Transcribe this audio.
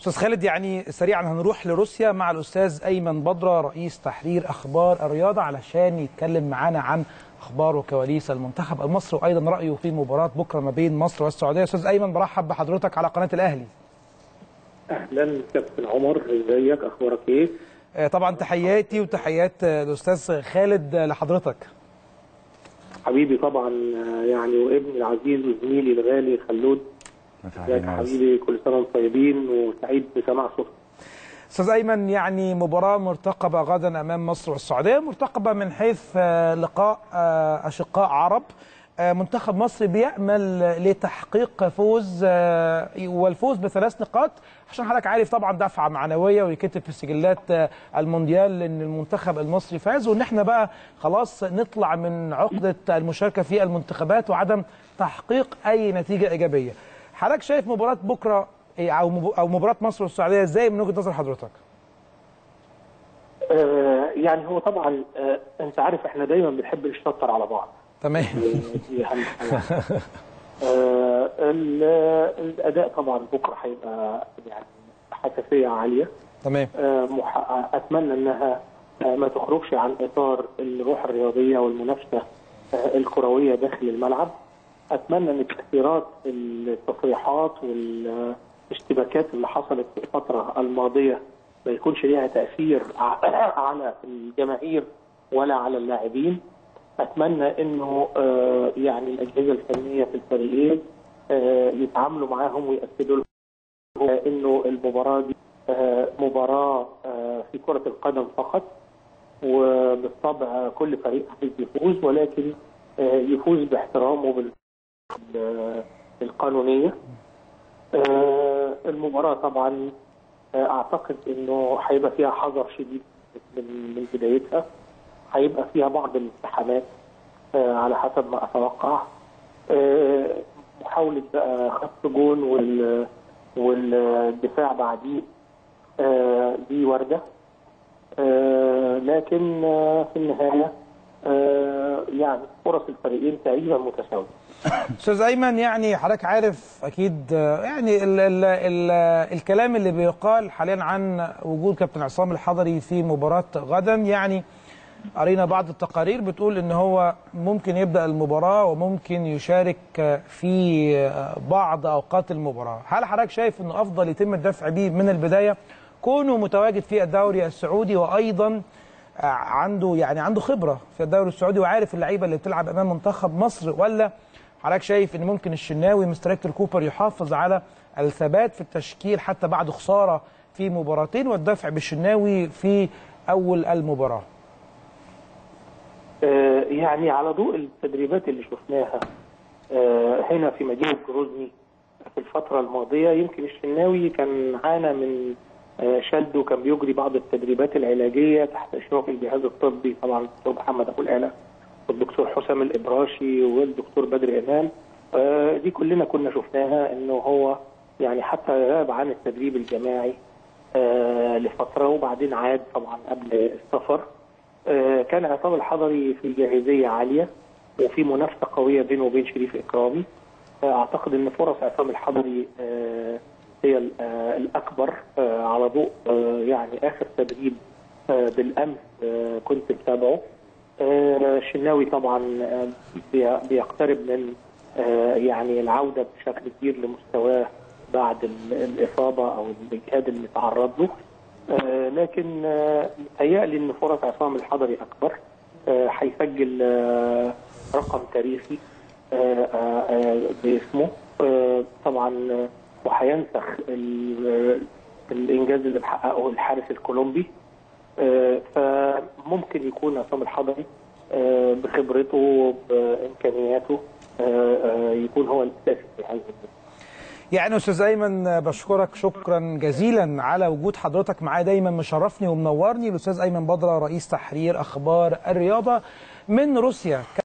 استاذ خالد يعني سريعا هنروح لروسيا مع الاستاذ ايمن بدره رئيس تحرير اخبار الرياضه علشان يتكلم معانا عن اخبار وكواليس المنتخب المصري وايضا رايه في مباراه بكره ما بين مصر والسعوديه استاذ ايمن برحب بحضرتك على قناه الاهلي اهلا كابتن عمر ازيك اخبارك ايه آه، طبعا تحياتي وتحيات آه، الاستاذ خالد آه، لحضرتك حبيبي طبعا آه، يعني وابني العزيز وزميلي الغالي خلود ازيك يا حبيبي كل سنه وانتم طيبين وسعيد بسماع صوتك استاذ ايمن يعني مباراه مرتقبه غدا امام مصر والسعوديه مرتقبه من حيث آه، لقاء آه، اشقاء عرب آه، منتخب مصر بيامل لتحقيق فوز آه، والفوز بثلاث نقاط عشان حضرتك عارف طبعا دفعه معنويه ويكتب في سجلات آه، المونديال ان المنتخب المصري فاز وان احنا بقى خلاص نطلع من عقده المشاركه في المنتخبات وعدم تحقيق اي نتيجه ايجابيه. حضرتك شايف مباراه بكره إيه، او مب- او مباراه مصر والسعوديه ازاي من وجهه نظر حضرتك؟ آه يعني هو طبعا آه انت عارف احنا دايما بنحب نشطر على بعض تمام دي اهم حاجه آه ال- الاداء طبعا بكره هيبقى يعني حساسيه عاليه تمام آه، مح- اتمنى انها آه، ما تخرجش عن اطار الروح الرياضيه والمنافسه آه، الكرويه داخل الملعب اتمنى ان تاثيرات التصريحات والاشتباكات اللي حصلت في الفتره الماضيه ما يكونش ليها تاثير ع- على الجماهير ولا على اللاعبين اتمنى انه آه، يعني الاجهزه الفنيه في الفريقين آه، يتعاملوا معاهم وياكدوا لهم آه، انه المباراه دي آه، مباراه آه، في كره القدم فقط وبالطبع كل فريق عايز يفوز ولكن آه، يفوز باحترامه بال- بال- بالقانونيه آه، المباراه طبعا آه، اعتقد انه هيبقى فيها حذر شديد من من بدايتها هيبقى فيها بعض الالتحامات آه، على حسب ما اتوقع آه، محاوله بقى خط جون وال والدفاع بعديه آه، دي وارده آه، لكن آه، في النهايه آه، يعني فرص الفريقين تقريبا متساويه استاذ ايمن يعني حضرتك عارف اكيد آه، يعني ال ال ال الكلام اللي بيقال حاليا عن وجود كابتن عصام الحضري في مباراه غدا يعني قرينا بعض التقارير بتقول ان هو ممكن يبدا المباراه وممكن يشارك آه، في آه، بعض اوقات المباراه هل حضرتك شايف انه افضل يتم الدفع بيه من البدايه كونه متواجد في الدوري السعودي وايضا آه، عنده يعني عنده خبره في الدوري السعودي وعارف اللعيبه اللي بتلعب امام منتخب مصر ولا حضرتك شايف ان ممكن الشناوي مستر هيكتور كوبر يحافظ على الثبات في التشكيل حتى بعد خساره في مباراتين والدفع بالشناوي في اول المباراه آه، يعني على ضوء التدريبات اللي شفناها آه، هنا في مدينه جروزني في الفتره الماضيه يمكن الشناوي كان عانى من آه، شد وكان بيجري بعض التدريبات العلاجيه تحت اشراف الجهاز الطبي طبعا الدكتور محمد ابو العلا والدكتور حسام الابراشي والدكتور بدر امام آه، دي كلنا كنا شفناها انه هو يعني حتى غاب عن التدريب الجماعي آه، لفتره وبعدين عاد طبعا قبل السفر آه، كان عصام الحضري في جاهزيه عاليه وفي منافسه قويه بينه وبين شريف اكرامي آه، اعتقد ان فرص عصام الحضري آه، هي ال- آه، الاكبر آه، على ضوء آه، يعني اخر تدريب آه، بالامس آه، كنت متابعه آه، الشناوي طبعا آه، بي- بيقترب من آه، يعني العوده بشكل كبير لمستواه بعد ال- الاصابه او الاجهاد اللي تعرض له آه، لكن آه، متهيألي ان فرص عصام الحضري اكبر آه، هيسجل آه، رقم تاريخي آه، آه، آه، باسمه آه، طبعا آه، وهينسخ ال- الانجاز اللي محققه الحارس الكولومبي آه، فممكن يكون عصام الحضري آه، بخبرته بامكانياته آه، آه، يكون هو الاساسي في هذا الموضوع. يعني استاذ ايمن بشكرك شكرا جزيلا على وجود حضرتك معايا دايما مشرفني ومنورني الاستاذ ايمن بدره رئيس تحرير اخبار الرياضه من روسيا